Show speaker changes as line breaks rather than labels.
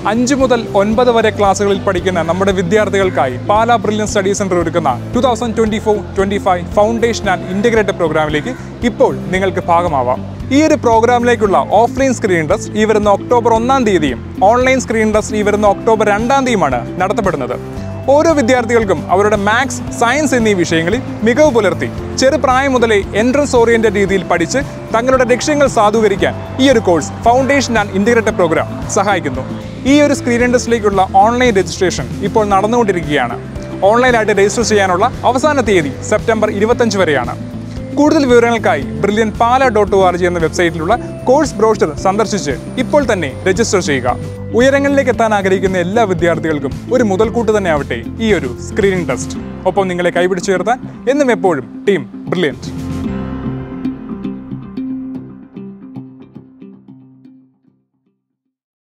അഞ്ച് മുതൽ ഒൻപത് വരെ ക്ലാസ്സുകളിൽ പഠിക്കുന്ന നമ്മുടെ വിദ്യാർത്ഥികൾക്കായി പാലാ ബ്രില്യൻ സ്റ്റഡി സെന്റർ ഒരുക്കുന്ന two thousand twenty four twenty five foundation and integrated പ്രോഗ്രാമിലേക്ക് ഇപ്പോൾ നിങ്ങൾക്ക് ഭാഗമാവാം ഈ ഒരു പ്രോഗ്രാമിലേക്കുള്ള ഓഫ്ലൈൻ സ്ക്രീൻ ടെസ്റ്റ് ഈ വരുന്ന ഒക്ടോബർ ഒന്നാം തീയതിയും ഓൺലൈൻ സ്ക്രീൻ ടെസ്റ്റ് ഈ വരുന്ന ഒക്ടോബർ രണ്ടാം തീയതിയുമാണ് നടത്തപ്പെടുന്നത് ഓരോ വിദ്യാർത്ഥികൾക്കും അവരുടെ മാത്സ് സയൻസ് എന്നീ വിഷയങ്ങളിൽ മികവ് പുലർത്തി ചെറുപ്രായം മുതലേ എൻട്രൻസ് ഓറിയന്റഡ് രീതിയിൽ പഠിച്ച് തങ്ങളുടെ ലക്ഷ്യങ്ങൾ സാധൂകരിക്കാൻ ഈ ഒരു course foundation and integrated programme സഹായിക്കുന്നു ഈ ഒരു സ്ക്രീൻ ടെസ്റ്റിലേക്കുള്ള ഓൺലൈൻ രജിസ്ട്രേഷൻ ഇപ്പോൾ നടന്നുകൊണ്ടിരിക്കുകയാണ് ഓൺലൈനായിട്ട് രജിസ്റ്റർ ചെയ്യാനുള്ള അവസാന തീയതി സെപ്റ്റംബർ ഇരുപത്തഞ്ച് വരെയാണ് കൂടുതൽ വിവരങ്ങൾക്കായി Brilliant Pala dot O R G എന്ന വെബ്സൈറ്റിലുള്ള കോഴ്സ് ബ്രോഷർ സന്ദർശിച്ച് ഇപ്പോൾ തന്നെ രജിസ്റ്റർ ചെയ്യുക ഉയരങ്ങളിലേക്ക് എത്താൻ ആഗ്രഹിക്കുന്ന എല്ലാ വിദ്യാർത്ഥികൾക്കും ഒരു മുതൽക്കൂട്ട് തന്നെ ആവട്ടെ ഈ ഒരു സ്ക്രീനിംഗ് ടെസ്റ്റ് ഒപ്പം നിങ്ങളെ കൈപിടിച്ചുയർത്താൻ എന്നും എപ്പോഴും ടീം ബ്രില്യൻറ്റ്